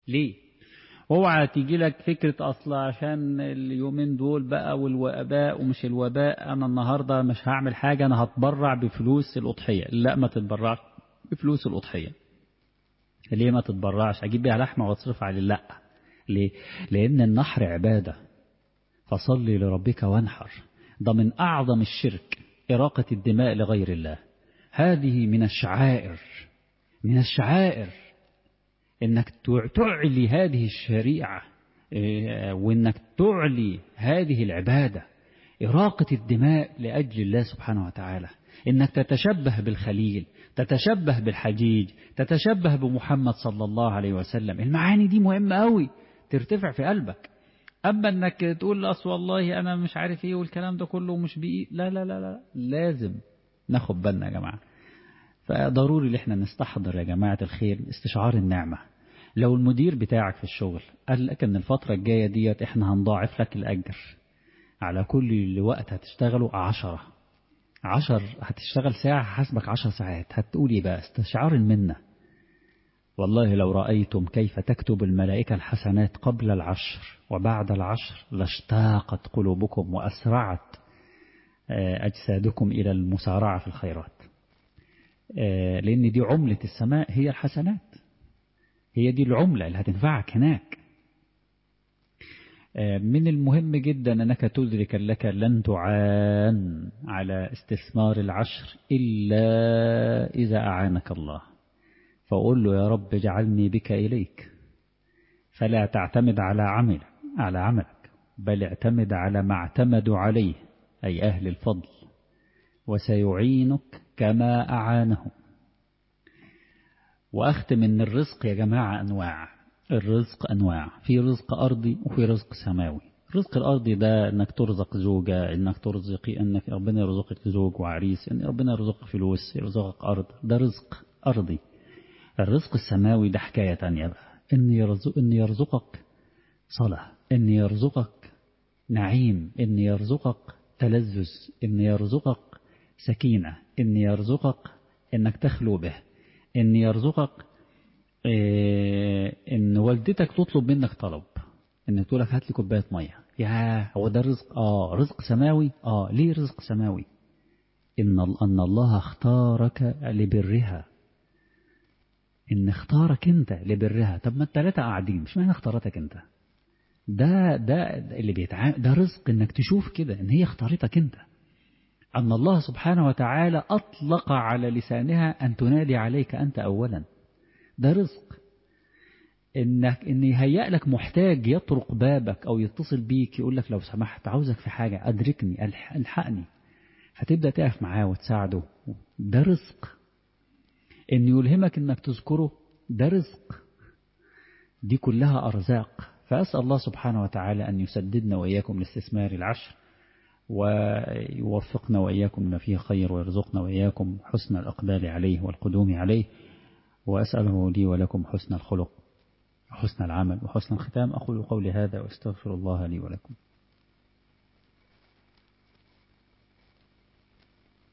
ليه اوعى تيجي لك فكرة أصلا عشان اليومين دول بقى والوباء ومش الوباء أنا النهاردة مش هعمل حاجة أنا هتبرع بفلوس الأضحية لا ما تتبرعش بفلوس الأضحية ليه ما تتبرعش أجيب بيها لحمة واتصرف عليه لا ليه لأن النحر عبادة فصلي لربك وانحر ده من أعظم الشرك إراقة الدماء لغير الله هذه من الشعائر من الشعائر انك تعلي هذه الشريعة وانك تعلي هذه العبادة إراقة الدماء لأجل الله سبحانه وتعالى انك تتشبه بالخليل تتشبه بالحجيج تتشبه بمحمد صلى الله عليه وسلم المعاني دي مهمة قوي ترتفع في قلبك أما أنك تقول أصل والله أنا مش عارف إيه والكلام ده كله مش بإيه لا لا لا لا لازم ناخد بالنا يا جماعة فضروري ان احنا نستحضر يا جماعة الخير استشعار النعمة لو المدير بتاعك في الشغل قال لك ان الفترة الجاية ديت احنا هنضاعف لك الأجر على كل وقت هتشتغله عشرة عشر هتشتغل ساعة حسبك عشر ساعات هتقول ايه بقى استشعار المنة والله لو رأيتم كيف تكتب الملائكة الحسنات قبل العشر وبعد العشر لاشتاقت قلوبكم وأسرعت أجسادكم إلى المسارعة في الخيرات لأن دي عملة السماء هي الحسنات هي دي العملة اللي هتنفعك هناك من المهم جدا أنك تدرك لك لن تعان على استثمار العشر إلا إذا أعانك الله فقول له يا رب اجعلني بك إليك فلا تعتمد على عمل على عملك بل اعتمد على ما اعتمدوا عليه أي أهل الفضل وسيعينك كما أعانه وأختم أن الرزق يا جماعة أنواع الرزق أنواع في رزق أرضي وفي رزق سماوي الرزق الأرضي ده أنك ترزق زوجة أنك ترزقي أنك ربنا يرزقك زوج وعريس أن ربنا يرزقك فلوس يرزقك أرض ده رزق أرضي الرزق السماوي ده حكاية تانية بقى أن, يرزق أن يرزقك صلاة أن يرزقك نعيم أن يرزقك تلذذ أن يرزقك سكينة أن يرزقك أنك تخلو به أن يرزقك أن والدتك تطلب منك طلب أن تقول لك هات لي كوباية مية يا هو ده رزق آه رزق سماوي آه ليه رزق سماوي إن أن الله اختارك لبرها إن اختارك أنت لبرها طب ما التلاتة قاعدين مش معنى اختارتك أنت ده ده اللي بيتعامل ده رزق إنك تشوف كده إن هي اختارتك أنت أن الله سبحانه وتعالى أطلق على لسانها أن تنادي عليك أنت أولا ده رزق إنك إن يهيأ لك محتاج يطرق بابك أو يتصل بيك يقول لك لو سمحت عاوزك في حاجة أدركني الحقني فتبدأ تقف معاه وتساعده ده رزق إن يلهمك إنك تذكره ده رزق دي كلها أرزاق فأسأل الله سبحانه وتعالى أن يسددنا وإياكم لاستثمار العشر ويوفقنا وإياكم لما فيه خير ويرزقنا وإياكم حسن الأقبال عليه والقدوم عليه وأسأله لي ولكم حسن الخلق وحسن العمل وحسن الختام أقول قولي هذا وأستغفر الله لي ولكم